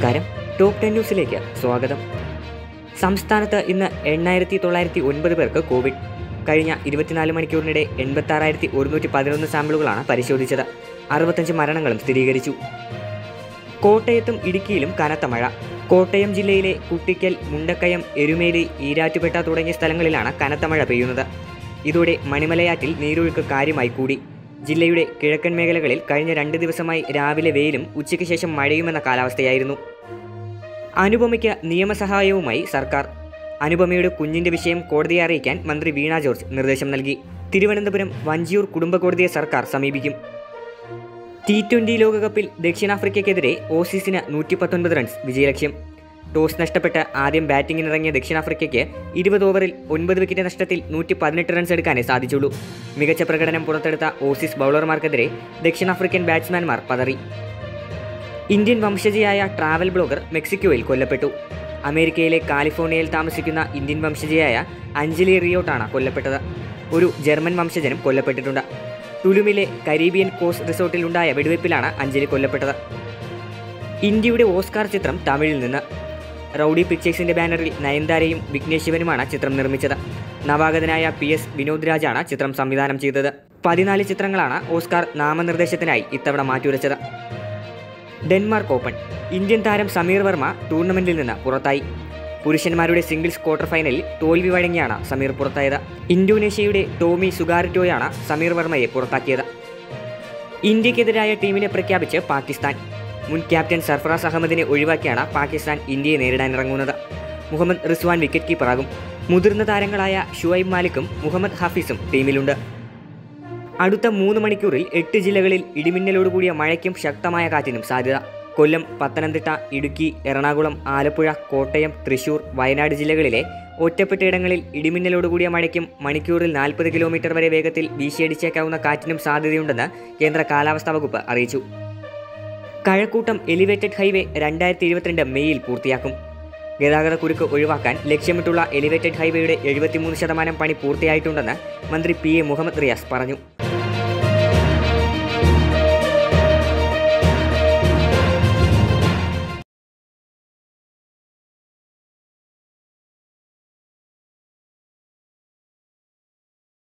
നമസ്കാരം top ten ന്യൂസിലേക്ക് സ്വാഗതം സംസ്ഥാനത്ത് ഇന്ന് എണ്ണായിരത്തി തൊള്ളായിരത്തി ഒൻപത് പേർക്ക് കോവിഡ് കഴിഞ്ഞ ഇരുപത്തിനാല് മണിക്കൂറിനിടെ എൺപത്താറായിരത്തി ഒരുന്നൂറ്റി പതിനൊന്ന് സാമ്പിളുകളാണ് പരിശോധിച്ചത് അറുപത്തഞ്ച് മരണങ്ങളും സ്ഥിരീകരിച്ചു കോട്ടയത്തും ഇടുക്കിയിലും കനത്ത മഴ കോട്ടയം ജില്ലയിലെ കുട്ടിക്കൽ മുണ്ടക്കയം എരുമേലി ഈരാറ്റുപേട്ട തുടങ്ങിയ സ്ഥലങ്ങളിലാണ് കനത്ത മഴ പെയ്യുന്നത് ഇതോടെ മണിമലയാറ്റിൽ നീരൊഴുക്ക് കാര്യമായി കൂടി ജില്ലയുടെ കിഴക്കൻ മേഖലകളിൽ കഴിഞ്ഞ രണ്ട് ദിവസമായി രാവിലെ വെയിലും ഉച്ചയ്ക്ക് ശേഷം മഴയുമെന്ന കാലാവസ്ഥയായിരുന്നു അനുപമയ്ക്ക് നിയമസഹായവുമായി സർക്കാർ അനുപമയുടെ കുഞ്ഞിന്റെ വിഷയം കോടതിയെ അറിയിക്കാൻ മന്ത്രി വീണ ജോർജ് നിർദ്ദേശം നൽകി തിരുവനന്തപുരം വഞ്ചിയൂർ കുടുംബ കോടതിയെ സർക്കാർ സമീപിക്കും ടി ട്വന്റി ലോകകപ്പിൽ ദക്ഷിണാഫ്രിക്കയ്ക്കെതിരെ ഓസീസിന് നൂറ്റി പത്തൊൻപത് റൺസ് വിജയലക്ഷ്യം ടോസ് നഷ്ടപ്പെട്ട് ആദ്യം ബാറ്റിംഗിനിറങ്ങിയ ദക്ഷിണാഫ്രിക്കയ്ക്ക് ഇരുപത് ഓവറിൽ ഒൻപത് വിക്കറ്റ് നഷ്ടത്തിൽ നൂറ്റി പതിനെട്ട് റൺസ് എടുക്കാനേ സാധിച്ചുള്ളൂ മികച്ച പ്രകടനം പുറത്തെടുത്ത ഓസീസ് ബൗളർമാർക്കെതിരെ ദക്ഷിണാഫ്രിക്കൻ ബാറ്റ്സ്മാൻമാർ പതറി ഇന്ത്യൻ വംശജയായ ട്രാവൽ ബ്ലോഗർ മെക്സിക്കോയിൽ കൊല്ലപ്പെട്ടു അമേരിക്കയിലെ കാലിഫോർണിയയിൽ താമസിക്കുന്ന ഇന്ത്യൻ വംശജയായ അഞ്ജലി റിയോട്ടാണ് കൊല്ലപ്പെട്ടത് ഒരു ജർമ്മൻ വംശജനും കൊല്ലപ്പെട്ടിട്ടുണ്ട് ടുലുമിലെ കരീബിയൻ കോസ് റിസോർട്ടിലുണ്ടായ വെടിവയ്പ്പിലാണ് അഞ്ജലി കൊല്ലപ്പെട്ടത് ഇന്ത്യയുടെ ഓസ്കാർ ചിത്രം തമിഴിൽ നിന്ന് റൌഡി പിക്ചേഴ്സിന്റെ ബാനറിൽ നയൻതാരയും വിഘ്നേഷ് ശിവനുമാണ് ചിത്രം നിർമ്മിച്ചത് നവാഗതനായ പി എസ് വിനോദ് രാജാണ് ചിത്രം സംവിധാനം ചെയ്തത് പതിനാല് ചിത്രങ്ങളാണ് ഓസ്കാർ നാമനിർദ്ദേശത്തിനായി ഇത്തവണ മാറ്റിവരച്ചത് ഡെൻമാർക്ക് ഓപ്പൺ ഇന്ത്യൻ താരം സമീർ വർമ്മ ടൂർണമെന്റിൽ നിന്ന് പുറത്തായി പുരുഷന്മാരുടെ സിംഗിൾസ് ക്വാർട്ടർ ഫൈനലിൽ തോൽവി വഴങ്ങിയാണ് സമീർ പുറത്തായത് ഇന്തോനേഷ്യയുടെ ടോമി സുഗാർറ്റോയാണ് സമീർ വർമ്മയെ പുറത്താക്കിയത് ഇന്ത്യക്കെതിരായ ടീമിനെ പ്രഖ്യാപിച്ച് പാകിസ്ഥാൻ മുൻ ക്യാപ്റ്റൻ സർഫറാസ് അഹമ്മദിനെ ഒഴിവാക്കിയാണ് പാകിസ്ഥാൻ ഇന്ത്യയെ നേരിടാനിറങ്ങുന്നത് മുഹമ്മദ് റിസ്വാൻ വിക്കറ്റ് കീപ്പറാകും മുതിർന്ന താരങ്ങളായ ഷുഐബ് മാലിക്കും മുഹമ്മദ് ഹഫീസും ടീമിലുണ്ട് അടുത്ത മൂന്ന് മണിക്കൂറിൽ എട്ട് ജില്ലകളിൽ ഇടിമിന്നലോടുകൂടിയ മഴയ്ക്കും ശക്തമായ കാറ്റിനും സാധ്യത കൊല്ലം പത്തനംതിട്ട ഇടുക്കി എറണാകുളം ആലപ്പുഴ കോട്ടയം തൃശൂർ വയനാട് ജില്ലകളിലെ ഒറ്റപ്പെട്ടയിടങ്ങളിൽ ഇടിമിന്നലോടുകൂടിയ മഴയ്ക്കും മണിക്കൂറിൽ നാൽപ്പത് കിലോമീറ്റർ വരെ വേഗത്തിൽ വീശിയടിച്ചേക്കാവുന്ന കാറ്റിനും സാധ്യതയുണ്ടെന്ന് കേന്ദ്ര കാലാവസ്ഥാ വകുപ്പ് അറിയിച്ചു കഴക്കൂട്ടം എലിവേറ്റഡ് ഹൈവേ രണ്ടായിരത്തി ഇരുപത്തിരണ്ട് മെയ്യിൽ പൂർത്തിയാക്കും ഗതാഗത കുരുക്ക് ഒഴിവാക്കാൻ ലക്ഷ്യമിട്ടുള്ള എലിവേറ്റഡ് ഹൈവേയുടെ എഴുപത്തിമൂന്ന് ശതമാനം പണി പൂർത്തിയായിട്ടുണ്ടെന്ന് മന്ത്രി പി എ മുഹമ്മദ് റിയാസ് പറഞ്ഞു